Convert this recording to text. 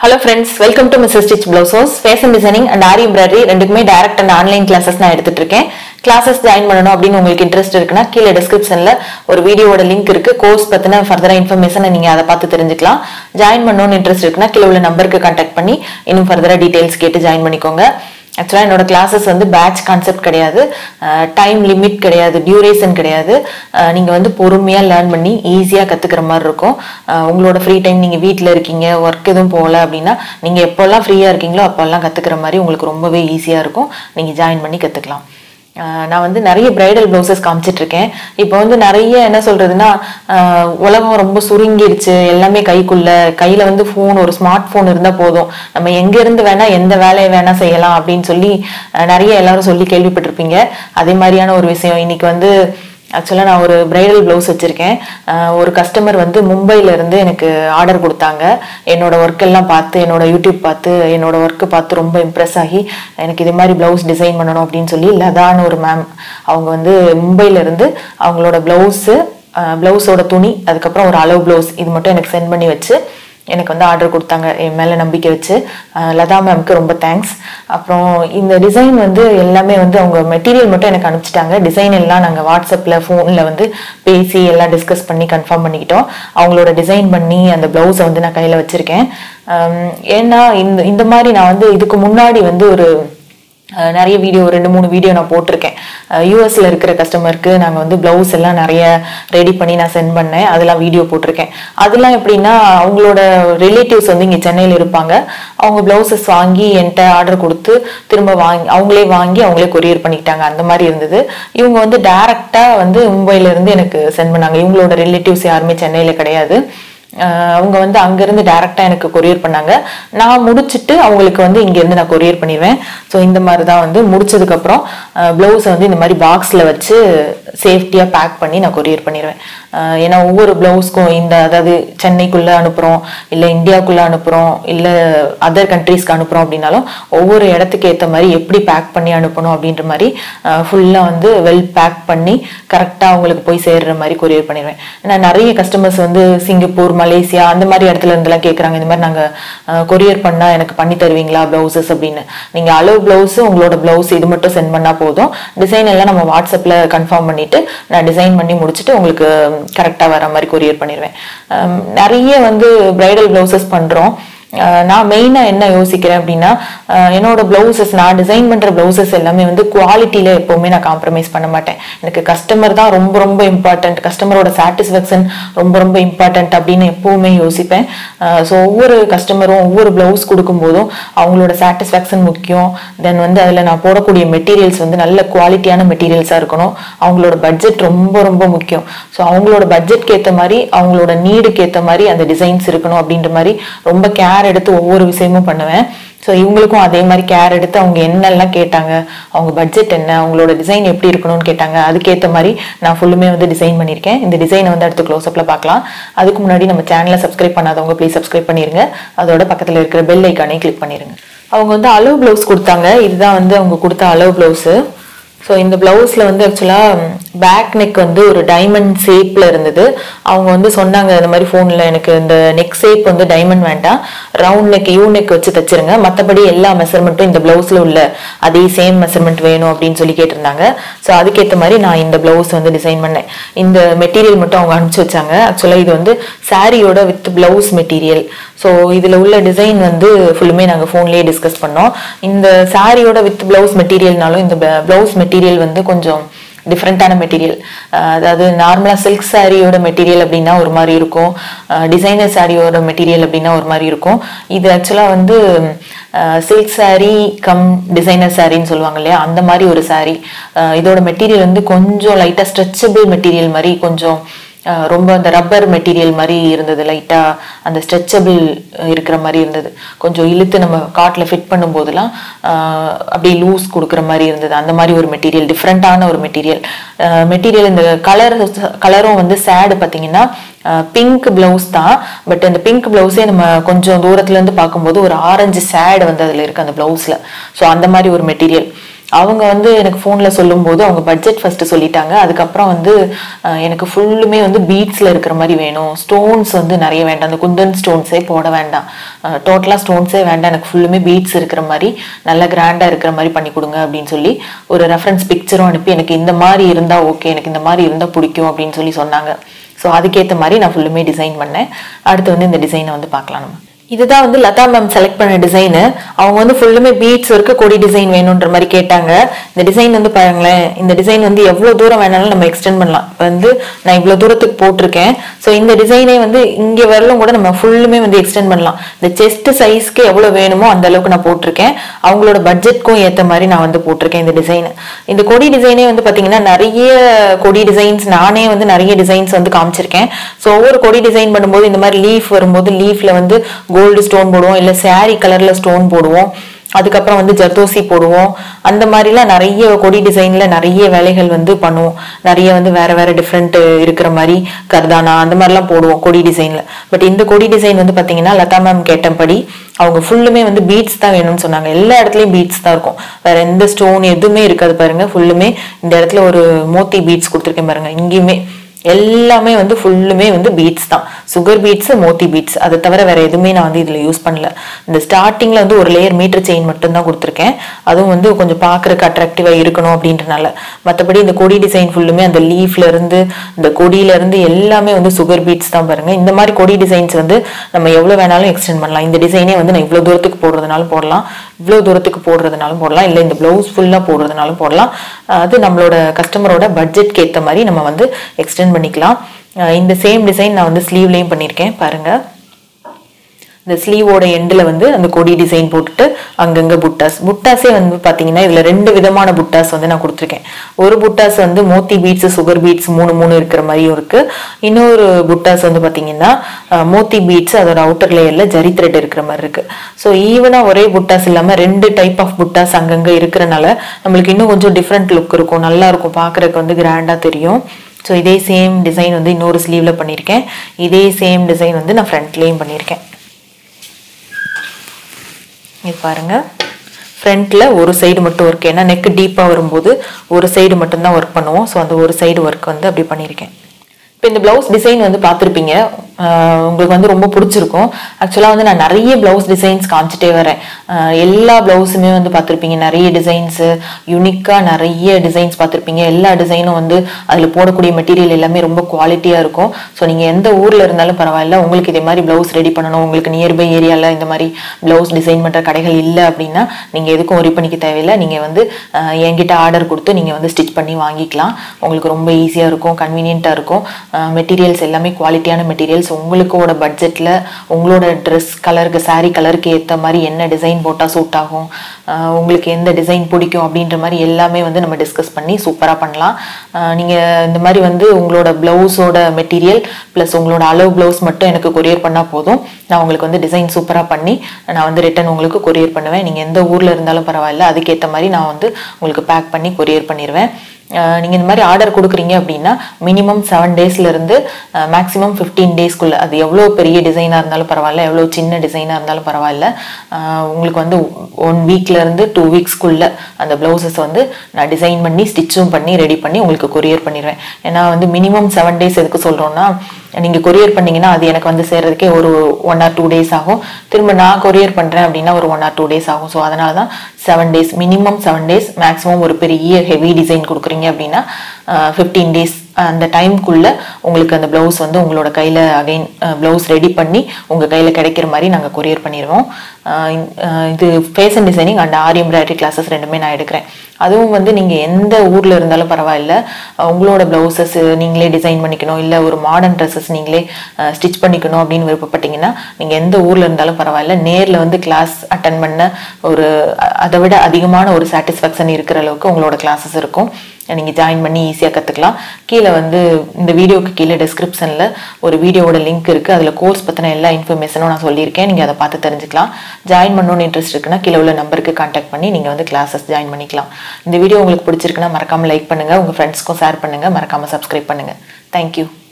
hello friends welcome to mister stitch blouses fashion designing and aari embroidery ரெண்டுக்குமே direct and online classes நான் எடுத்துட்டு இருக்கேன் classes join பண்ணணும் அப்படின்னு உங்களுக்கு இன்ட்ரெஸ்ட் இருக்குன்னா கீழே டிஸ்கிரிப்ஷன்ல ஒரு வீடியோட லிங்க் இருக்கு கோர்ஸ் பத்தின ஃபர்தரா இன்ஃபர்மேஷன் நீங்க அதை பார்த்து தெரிஞ்சுக்கலாம் ஜாயின் பண்ணணும்னு இன்ட்ரெஸ்ட் இருக்குன்னா கீழே உள்ள நம்பருக்கு கான்டாக்ட் பண்ணி இன்னும் ஃபர்தரா டீடைல்ஸ் கேட்டு ஜாயின் பண்ணிக்கோங்க ஆக்சுவலாக என்னோட கிளாஸஸ் வந்து பேட்ச் கான்செப்ட் கிடையாது டைம் லிமிட் கிடையாது டியூரேஷன் கிடையாது அஹ் நீங்க வந்து பொறுமையாக லேர்ன் பண்ணி ஈஸியாக கற்றுக்கிற மாதிரி இருக்கும் அஹ் உங்களோட ஃப்ரீ டைம் நீங்கள் வீட்டில் இருக்கீங்க ஒர்க் எதுவும் போகல அப்படின்னா நீங்கள் எப்போல்லாம் ஃப்ரீயாக இருக்கீங்களோ அப்போல்லாம் கற்றுக்கிற மாதிரி உங்களுக்கு ரொம்பவே ஈஸியாக இருக்கும் நீங்கள் ஜாயின் பண்ணி கற்றுக்கலாம் ஆஹ் நான் வந்து நிறைய பிரைடல் ப்ளவுசஸ் காமிச்சிட்டு இருக்கேன் இப்போ வந்து நிறைய என்ன சொல்றதுன்னா ஆஹ் உலகம் ரொம்ப சுருங்கிடுச்சு எல்லாமே கைக்குள்ள கையில வந்து ஃபோன் ஒரு ஸ்மார்ட் ஃபோன் இருந்தா போதும் நம்ம எங்க இருந்து வேணா எந்த வேலையை வேணா செய்யலாம் அப்படின்னு சொல்லி ஆஹ் நிறைய எல்லாரும் சொல்லி கேள்விப்பட்டிருப்பீங்க அதே மாதிரியான ஒரு விஷயம் இன்னைக்கு வந்து ஆக்சுவலாக நான் ஒரு பிரைடல் ப்ளவுஸ் வச்சுருக்கேன் ஒரு கஸ்டமர் வந்து மும்பைல இருந்து எனக்கு ஆர்டர் கொடுத்தாங்க என்னோட ஒர்க் எல்லாம் பார்த்து என்னோட யூடியூப் பார்த்து என்னோட ஒர்க்கு பார்த்து ரொம்ப இம்ப்ரெஸ் ஆகி எனக்கு இதே மாதிரி ப்ளவுஸ் டிசைன் பண்ணணும் அப்படின்னு சொல்லி லதான்னு ஒரு மேம் அவங்க வந்து மும்பைல இருந்து அவங்களோட ப்ளவுஸு ப்ளவுஸோட துணி அதுக்கப்புறம் ஒரு அளவு ப்ளவுஸ் இது மட்டும் எனக்கு சென்ட் பண்ணி வச்சு எனக்கு வந்து ஆர்டர் கொடுத்தாங்க என் மேலே நம்பிக்கை வச்சு அஹ் லதா மேம்க்கு ரொம்ப தேங்க்ஸ் அப்புறம் இந்த டிசைன் வந்து எல்லாமே வந்து அவங்க மெட்டீரியல் மட்டும் எனக்கு அனுப்பிச்சிட்டாங்க டிசைன் எல்லாம் நாங்கள் வாட்ஸ்அப்பில் ஃபோனில் வந்து பேசி எல்லாம் டிஸ்கஸ் பண்ணி கன்ஃபார்ம் பண்ணிக்கிட்டோம் அவங்களோட டிசைன் பண்ணி அந்த ப்ளவுஸை வந்து நான் கையில் வச்சுருக்கேன் ஏன்னா இந்த இந்த மாதிரி நான் வந்து இதுக்கு முன்னாடி வந்து ஒரு அஹ் நிறைய வீடியோ ரெண்டு மூணு வீடியோ நான் போட்டிருக்கேன் யூஎஸ்ல இருக்கிற கஸ்டமருக்கு நாங்கள் வந்து ப்ளவுஸ் எல்லாம் நிறைய ரெடி பண்ணி நான் சென்ட் பண்ணேன் அதெல்லாம் வீடியோ போட்டிருக்கேன் அதெல்லாம் எப்படின்னா அவங்களோட ரிலேட்டிவ்ஸ் வந்து இங்கே சென்னையில் இருப்பாங்க அவங்க ப்ளவுசஸ் வாங்கி என்கிட்ட ஆர்டர் கொடுத்து திரும்ப வாங்கி அவங்களே வாங்கி அவங்களே கொரியர் பண்ணிக்கிட்டாங்க அந்த மாதிரி இருந்தது இவங்க வந்து டைரக்டாக வந்து மும்பையில இருந்து எனக்கு சென்ட் பண்ணாங்க இவங்களோட ரிலேட்டிவ்ஸ் யாருமே சென்னையில் கிடையாது அஹ் அவங்க வந்து அங்கேருந்து டேரெக்டாக எனக்கு கொரியர் பண்ணாங்க நான் முடிச்சுட்டு அவங்களுக்கு வந்து இங்கேருந்து நான் கொரியர் பண்ணிடுவேன் ஸோ இந்த மாதிரி தான் வந்து முடிச்சதுக்கப்புறம் ப்ளவுஸை வந்து இந்த மாதிரி பாக்ஸில் வச்சு சேஃப்டியாக பேக் பண்ணி நான் கொரியர் பண்ணிடுவேன் அஹ் ஏன்னா ஒவ்வொரு ப்ளவுஸ்க்கும் இந்த அதாவது சென்னைக்குள்ளே அனுப்புகிறோம் இல்லை இந்தியாவுக்குள்ளே அனுப்புகிறோம் இல்லை அதர் கண்ட்ரீஸ்க்கு அனுப்புகிறோம் அப்படின்னாலும் ஒவ்வொரு இடத்துக்கு ஏற்ற மாதிரி எப்படி பேக் பண்ணி அனுப்பணும் அப்படின்ற மாதிரி ஃபுல்லாக வந்து வெல் பேக் பண்ணி கரெக்டாக அவங்களுக்கு போய் சேர்ற மாதிரி கொரியர் பண்ணிடுவேன் ஏன்னா நிறைய கஸ்டமர்ஸ் வந்து சிங்கப்பூர் மலேசியா அந்த மாதிரி இடத்துல இருந்தெல்லாம் கேட்குறாங்க இந்த மாதிரி நாங்கள் கொரியர் பண்ணால் எனக்கு பண்ணி தருவீங்களா ப்ளவுசஸ் அப்படின்னு நீங்கள் அளவு ப்ளவுஸு உங்களோட ப்ளவுஸ் இது மட்டும் சென்ட் பண்ணால் போதும் டிசைன் எல்லாம் நம்ம வாட்ஸ்அப்பில் கன்ஃபார்ம் பண்ணிவிட்டு நான் டிசைன் பண்ணி முடிச்சுட்டு உங்களுக்கு கரெக்டாக வர மாதிரி கொரியர் பண்ணிடுவேன் அஹ் நிறைய வந்து பிரைடல் ப்ளவுசஸ் பண்ணுறோம் அஹ் நான் மெயினாக என்ன யோசிக்கிறேன் அப்படின்னா அஹ் என்னோட ப்ளவுசஸ் நான் டிசைன் பண்ணுற ப்ளவுசஸ் எல்லாமே வந்து குவாலிட்டியில் எப்போவுமே நான் காம்ப்ரமைஸ் பண்ண மாட்டேன் எனக்கு கஸ்டமர் தான் ரொம்ப ரொம்ப இம்பார்ட்டன்ட் கஸ்டமரோட சாட்டிஸ்ஃபேக்ஷன் ரொம்ப ரொம்ப இம்பார்ட்டன்ட் அப்படின்னு எப்போவுமே யோசிப்பேன் ஸோ ஒவ்வொரு கஸ்டமரும் ஒவ்வொரு ப்ளவுஸ் கொடுக்கும்போதும் அவங்களோட சாட்டிஸ்ஃபேக்ஷன் முக்கியம் தென் வந்து அதில் நான் போடக்கூடிய மெட்டீரியல்ஸ் வந்து நல்ல குவாலிட்டியான மெட்டீரியல்ஸாக இருக்கணும் அவங்களோட பட்ஜெட் ரொம்ப ரொம்ப முக்கியம் ஸோ அவங்களோட பட்ஜெட்க்கு ஏற்ற மாதிரி அவங்களோட நீடுக்கு ஏற்ற மாதிரி அந்த டிசைன்ஸ் இருக்கணும் அப்படின்ற மாதிரி ரொம்ப கேர் எடுத்து ஒவ்வொரு விஷயமும் பண்ணுவேன் ஸோ இவங்களுக்கும் அதே மாதிரி கேர் எடுத்து அவங்க என்னெல்லாம் கேட்டாங்க அவங்க பட்ஜெட் என்ன அவங்களோட டிசைன் எப்படி இருக்கணும்னு கேட்டாங்க அதுக்கேற்ற மாதிரி நான் ஃபுல்லுமே வந்து டிசைன் பண்ணியிருக்கேன் இந்த டிசைனை வந்து அடுத்து க்ளோஸ்அப்பில் பார்க்கலாம் அதுக்கு முன்னாடி நம்ம சேனலை சப்ஸ்கிரைப் பண்ணாதவங்க ப்ளீஸ் சப்ஸ்கிரைப் பண்ணிருங்க அதோட பக்கத்தில் இருக்கிற பெல் ஐக்கானே கிளிக் பண்ணிருங்க அவங்க வந்து அளவு ப்ளவுஸ் கொடுத்தாங்க இதுதான் வந்து அவங்க கொடுத்த அளவு ப்ளவுஸு ஸோ இந்த ப்ளவுஸில் வந்து ஆக்சுவலாக பேக் நெக் வந்து ஒரு டைமண்ட் ஷேப்பில் இருந்தது அவங்க வந்து சொன்னாங்க இந்த மாதிரி ஃபோனில் எனக்கு இந்த நெக் ஷேப் வந்து டைமண்ட் வேண்டாம் ரவுண்ட் நெக் யூ நெக் வச்சு தச்சிருங்க மற்றபடி எல்லா மெஷர்மெண்ட்டும் இந்த ப்ளவுஸில் உள்ள அதே சேம் மெஷர்மெண்ட் வேணும் அப்படின்னு சொல்லி கேட்டிருந்தாங்க ஸோ அதுக்கேற்ற மாதிரி நான் இந்த ப்ளவுஸ் வந்து டிசைன் பண்ணேன் இந்த மெட்டீரியல் மட்டும் அவங்க அனுப்பிச்சு வச்சாங்க ஆக்சுவலாக இது வந்து சாரியோட வித் ப்ளவுஸ் மெட்டீரியல் ஸோ இதில் உள்ள டிசைன் வந்து ஃபுல்லுமே நாங்கள் ஃபோன்லேயே டிஸ்கஸ் பண்ணோம் இந்த சாரியோட வித் ப்ளவுஸ் மெட்டீரியல்னாலும் இந்த ப்ளவுஸ் மெட்டீரியல் வந்து கொஞ்சம் டிஃப்ரெண்ட்டான மெட்டீரியல் அதாவது நார்மலாக சில்க் சாரியோட மெட்டீரியல் அப்படின்னா ஒரு மாதிரி இருக்கும் டிசைனர் சாரியோட மெட்டீரியல் அப்படின்னா ஒரு மாதிரி இருக்கும் இது ஆக்சுவலாக வந்து சில்க் சாரி கம் டிசைனர் சாரின்னு சொல்லுவாங்க இல்லையா அந்த மாதிரி ஒரு சாரி இதோட மெட்டீரியல் வந்து கொஞ்சம் லைட்டாக ஸ்ட்ரெச்சபிள் மெட்டீரியல் மாதிரி கொஞ்சம் அஹ் ரொம்ப அந்த ரப்பர் மெட்டீரியல் மாதிரி இருந்தது லைட்டாக அந்த ஸ்ட்ரெச்சபிள் இருக்கிற மாதிரி இருந்தது கொஞ்சம் இழுத்து நம்ம காட்டில் ஃபிட் பண்ணும்போதெல்லாம் அஹ் அப்படியே லூஸ் கொடுக்குற மாதிரி இருந்தது அந்த மாதிரி ஒரு மெட்டீரியல் டிஃப்ரெண்ட்டான ஒரு மெட்டீரியல் மெட்டீரியல் இந்த கலர் கலரும் வந்து சேடு பார்த்தீங்கன்னா பிங்க் பிளவுஸ் தான் பட் அந்த பிங்க் பிளவுஸே நம்ம கொஞ்சம் தூரத்துல இருந்து பார்க்கும்போது ஒரு ஆரஞ்சு சேடு வந்து அதில் இருக்கு அந்த பிளவுஸில் ஸோ அந்த மாதிரி ஒரு மெட்டீரியல் அவங்க வந்து எனக்கு ஃபோனில் சொல்லும்போது அவங்க பட்ஜெட் ஃபஸ்ட்டு சொல்லிட்டாங்க அதுக்கப்புறம் வந்து அஹ், எனக்கு ஃபுல்லுமே வந்து பீட்ஸில் இருக்கிற மாதிரி வேணும் ஸ்டோன்ஸ் வந்து நிறைய வேண்டாம் அந்த குந்தன் ஸ்டோன்ஸே போட வேண்டாம் டோட்டலாக ஸ்டோன்ஸே வேண்டாம் எனக்கு ஃபுல்லுமே பீட்ஸ் இருக்கிற மாதிரி நல்ல கிராண்டாக இருக்கிற மாதிரி பண்ணி கொடுங்க அப்படின்னு சொல்லி ஒரு ரெஃபரன்ஸ் பிக்சரும் அனுப்பி எனக்கு இந்த மாதிரி இருந்தால் ஓகே எனக்கு இந்த மாதிரி இருந்தால் பிடிக்கும் அப்படின்னு சொல்லி சொன்னாங்க ஸோ அதுக்கேற்ற மாதிரி நான் ஃபுல்லுமே டிசைன் பண்ணேன் அடுத்து வந்து இந்த டிசைனை வந்து பார்க்கலாம் நம்ம இதுதான் வந்து லதா மேம் செலக்ட் பண்ண டிசைனு அவங்க வந்து ஃபுல்லுமே பீட்ஸ் இருக்க கொடி டிசைன் வேணுன்ற மாதிரி கேட்டாங்க இந்த டிசைன் வந்து பாருங்களேன் இந்த டிசைன் வந்து எவ்வளோ தூரம் வேணாலும் நம்ம எக்ஸ்டெண்ட் பண்ணலாம் இப்போ வந்து நான் இவ்வளோ தூரத்துக்கு போட்டிருக்கேன் ஸோ இந்த டிசைனே வந்து இங்கே வரலும் கூட நம்ம ஃபுல்லுமே வந்து எக்ஸ்டெண்ட் பண்ணலாம் இந்த செஸ்ட் சைஸ்க்கு எவ்வளோ வேணுமோ அந்த அளவுக்கு நான் போட்டிருக்கேன் அவங்களோட பட்ஜெட்க்கும் ஏற்ற மாதிரி நான் வந்து போட்டிருக்கேன் இந்த டிசைன் இந்த கொடி டிசைனே வந்து பார்த்தீங்கன்னா நிறைய கொடி டிசைன்ஸ் நானே வந்து நிறைய டிசைன்ஸ் வந்து காமிச்சிருக்கேன் ஸோ ஒவ்வொரு கொடி டிசைன் பண்ணும்போது இந்த மாதிரி லீஃப் வரும்போது லீஃப்ல வந்து கோல்டு ஸ்டோன் போடுவோம் இல்லை saree கலர்ல ஸ்டோன் போடுவோம் அதுக்கப்புறம் வந்து ஜர்தோசி போடுவோம் அந்த மாதிரிலாம் நிறைய கொடி டிசைன்ல நிறைய வேலைகள் வந்து பண்ணுவோம் நிறைய வந்து வேற வேற டிஃப்ரெண்ட் இருக்கிற மாதிரி கர்தானா அந்த மாதிரிலாம் போடுவோம் கொடி டிசைன்ல பட் இந்த கொடி டிசைன் வந்து பாத்தீங்கன்னா லதா மேம் கேட்டபடி அவங்க ஃபுல்லுமே வந்து பீட்ஸ் தான் வேணும்னு சொன்னாங்க எல்லா இடத்துலயும் பீட்ஸ் தான் இருக்கும் வேற எந்த ஸ்டோன் எதுவுமே இருக்காது பாருங்க ஃபுல்லுமே இந்த இடத்துல ஒரு மோத்தி பீட்ஸ் கொடுத்துருக்கேன் பாருங்க இங்கேயுமே எல்லாமே வந்து ஃபுல்லுமே வந்து பீட்ஸ் தான் சுகர் பீட்ஸ் மோத்தி பீட்ஸ் அதை தவிர வேற எதுவுமே நான் வந்து இதுல யூஸ் பண்ணல இந்த ஸ்டார்டிங்ல வந்து ஒரு லேயர் மீட்டர் செயின் மட்டும் தான் கொடுத்துருக்கேன் அதுவும் வந்து கொஞ்சம் பார்க்கறதுக்கு அட்ராக்டிவா இருக்கணும் அப்படின்றனால மற்றபடி இந்த கொடி டிசைன் ஃபுல்லுமே அந்த லீஃப்ல இருந்து இந்த கொடியில இருந்து எல்லாமே வந்து சுகர் பீட்ஸ் தான் பாருங்க இந்த மாதிரி கொடி டிசைன்ஸ் வந்து நம்ம எவ்வளவு வேணாலும் எக்ஸ்டெண்ட் பண்ணலாம் இந்த டிசைனே வந்து நான் இவ்வளவு தூரத்துக்கு போடுறதுனாலும் போடலாம் இவ்வளவு தூரத்துக்கு போடுறதுனாலும் போடலாம் இல்லை இந்த பிளவுஸ் ஃபுல்லா போடுறதுனாலும் போடலாம் அது நம்மளோட கஸ்டமரோட பட்ஜெட்க்கு ஏற்ற மாதிரி நம்ம வந்து எக்ஸ்டெண்ட் பண்ணிக்கலாம் அஹ் இந்த சேம் டிசைன் நான் வந்து ஸ்லீவ்லேயும் பண்ணியிருக்கேன் பாருங்க இந்த ஸ்லீவோட எண்டில் வந்து அந்த கொடி டிசைன் போட்டுட்டு அங்கங்க புட்டாஸ் புட்டாஸே வந்து பார்த்தீங்கன்னா இதில் ரெண்டு விதமான புட்டாஸ் வந்து நான் கொடுத்துருக்கேன் ஒரு புட்டாஸ் வந்து மோத்தி பீட்ஸ் சுகர் பீட்ஸ் மூணு மூணு இருக்கிற மாதிரியும் இருக்கு இன்னொரு புட்டாஸ் வந்து பார்த்தீங்கன்னா அஹ், மோத்தி பீட்ஸ் அதோட அவுட்டர் லேயரில் ஜரி த்ரெட் இருக்கிற மாதிரி இருக்கு ஸோ ஈவனாக ஒரே புட்டாஸ் இல்லாமல் ரெண்டு டைப் ஆஃப் புட்டாஸ் அங்கங்கே இருக்கிறனால நம்மளுக்கு இன்னும் கொஞ்சம் டிஃப்ரெண்ட் லுக் இருக்கும் நல்லா இருக்கும் பார்க்குறதுக்கு வந்து கிராண்டாக தெரியும் ஸோ இதே சேம் டிசைன் வந்து இன்னொரு ஸ்லீவில் பண்ணியிருக்கேன் இதே சேம் டிசைன் வந்து நான் ஃப்ரண்ட்லேயும் பண்ணியிருக்கேன் இது பாருங்க ஃப்ரண்ட்ல ஒரு சைடு மட்டும் ஒர்க் ஏன்னா நெக் டீப்பாக வரும்போது ஒரு சைடு மட்டும்தான் ஒர்க் பண்ணுவோம் ஸோ அந்த ஒரு சைடு ஒர்க் வந்து அப்படி பண்ணியிருக்கேன் இப்போ இந்த பிளவுஸ் டிசைன் வந்து பார்த்துருப்பீங்க ஆஹ் உங்களுக்கு வந்து ரொம்ப பிடிச்சிருக்கும் ஆக்சுவலாக வந்து நான் நிறைய பிளவுஸ் டிசைன்ஸ் காமிச்சிட்டே வரேன் ஆஹ் எல்லா பிளவுஸுமே வந்து பார்த்துருப்பீங்க நிறைய டிசைன்ஸு யூனிக்காக நிறைய டிசைன்ஸ் பார்த்துருப்பீங்க எல்லா டிசைனும் வந்து அதில் போடக்கூடிய மெட்டீரியல் எல்லாமே ரொம்ப குவாலிட்டியாக இருக்கும் ஸோ நீங்கள் எந்த ஊரில் இருந்தாலும் பரவாயில்ல உங்களுக்கு இதே மாதிரி பிளவுஸ் ரெடி பண்ணணும் உங்களுக்கு நியர்பை ஏரியாவில் இந்த மாதிரி பிளவுஸ் டிசைன் பண்ணுற கடைகள் இல்லை அப்படின்னா நீங்கள் எதுக்கும் ஒரி பண்ணிக்க தேவையில்லை நீங்கள் வந்து ஆஹ் என்கிட்ட ஆர்டர் கொடுத்து நீங்கள் வந்து ஸ்டிச் பண்ணி வாங்கிக்கலாம் உங்களுக்கு ரொம்ப ஈஸியாக இருக்கும் கன்வீனியண்ட்டாக இருக்கும் மெட்டீரியல்ஸ் எல்லாமே குவாலிட்டியான மெட்டீரியல்ஸ் உங்களுக்கோட பட்ஜெட்டில் உங்களோட ட்ரெஸ் கலருக்கு saree கலருக்கு ஏற்ற மாதிரி என்ன டிசைன் போட்டால் சூட் ஆகும் ஆஹ் உங்களுக்கு எந்த டிசைன் பிடிக்கும் அப்படின்ற மாதிரி எல்லாமே வந்து நம்ம டிஸ்கஸ் பண்ணி சூப்பராக பண்ணலாம் நீங்கள் இந்த மாதிரி வந்து உங்களோட ப்ளவுஸோட மெட்டீரியல் ப்ளஸ் உங்களோட அளவு ப்ளவுஸ் மட்டும் எனக்கு கொரியர் பண்ணால் போதும் நான் உங்களுக்கு வந்து டிசைன் சூப்பராக பண்ணி நான் வந்து ரிட்டன் உங்களுக்கு கொரியர் பண்ணுவேன் நீங்கள் எந்த ஊரில் இருந்தாலும் பரவாயில்ல அதுக்கேற்ற மாதிரி நான் வந்து உங்களுக்கு பேக் பண்ணி கொரியர் பண்ணிடுவேன் நீங்கள் இந்த மாதிரி ஆர்டர் கொடுக்குறீங்க அப்படின்னா மினிமம் செவன் டேஸ்லேருந்து மேக்ஸிமம் ஃபிஃப்டீன் டேஸ்க்குள்ளே அது எவ்வளோ பெரிய டிசைனாக இருந்தாலும் பரவாயில்ல எவ்வளோ சின்ன டிசைனாக இருந்தாலும் பரவாயில்ல அஹ் உங்களுக்கு வந்து ஒன் வீக்லேருந்து டூ வீக்ஸ்க்குள்ளே அந்த ப்ளவுசஸ் வந்து நான் டிசைன் பண்ணி ஸ்டிச்சும் பண்ணி ரெடி பண்ணி உங்களுக்கு கொரியர் பண்ணிடுவேன் ஏன்னா வந்து மினிமம் செவன் டேஸ் எதுக்கு சொல்கிறோன்னா நீங்கள் கொரியர் பண்ணீங்கன்னா அது எனக்கு வந்து சேர்றதுக்கே ஒரு ஒன் ஆர் டூ டேஸ் ஆகும் திரும்ப நான் கொரியர் பண்ணுறேன் அப்படின்னா ஒரு ஒன் ஆர் டூ டேஸ் ஆகும் ஸோ அதனால தான் seven days minimum seven days maximum ஒரு பெரிய ஹெவி டிசைன் கொடுக்குறீங்க அப்படின்னா ஃபிஃப்டீன் டேஸ் அந்த டைம்குள்ள உங்களுக்கு அந்த ப்ளவுஸ் வந்து உங்களோட கையில் அகைன் ப்ளவுஸ் ரெடி பண்ணி உங்கள் கையில் கிடைக்கிற மாதிரி நாங்கள் கொரியர் பண்ணிடுவோம் அஹ் இந்த- அஹ் இது fashion designing and aari embroidery classes ரெண்டுமே நான் எடுக்கிறேன் அதுவும் வந்து நீங்கள் எந்த ஊரில் இருந்தாலும் பரவாயில்ல அஹ் உங்களோட ப்ளவுசஸ் நீங்களே டிசைன் பண்ணிக்கணும் இல்லை ஒரு மாடர்ன் ட்ரெஸ்ஸஸ் நீங்களே ஸ்டிச் பண்ணிக்கணும் அப்படின்னு விருப்பப்பட்டீங்கன்னா நீங்கள் எந்த ஊரில் இருந்தாலும் பரவாயில்ல நேரில் வந்து கிளாஸ் அட்டன் பண்ண ஒரு அ- அதை விட அதிகமான ஒரு சாட்டிஸ்ஃபேக்ஷன் இருக்கிற அளவுக்கு உங்களோட கிளாஸஸ் இருக்கும் நீங்கள் ஜாயின் பண்ணி ஈஸியாக கற்றுக்கலாம் கீழே வந்து இந்த வீடியோக்கு கீழே டிஸ்கிரிப்ஷனில் ஒரு வீடியோவோட லிங்க் இருக்குது அதில் கோர்ஸ் பற்றின எல்லா இன்ஃபர்மேஷனும் நான் சொல்லியிருக்கேன் நீங்கள் அதை பார்த்து தெரிஞ்சுக்கலாம் ஜாயின் பண்ணணும்னு இன்ட்ரெஸ்ட் இருக்குன்னா கீழே உள்ள நம்பருக்கு கான்டாக்ட் பண்ணி நீங்கள் வந்து கிளாஸஸ் ஜாயின் பண்ணிக்கலாம் இந்த வீடியோ உங்களுக்கு பிடிச்சிருக்குன்னா மறக்காமல் லைக் பண்ணுங்கள் உங்கள் ஃப்ரெண்ட்ஸ்க்கும் ஷேர் பண்ணுங்கள் மறக்காமல் சப்ஸ்கிரைப் பண்ணுங்கள் தேங்க்யூ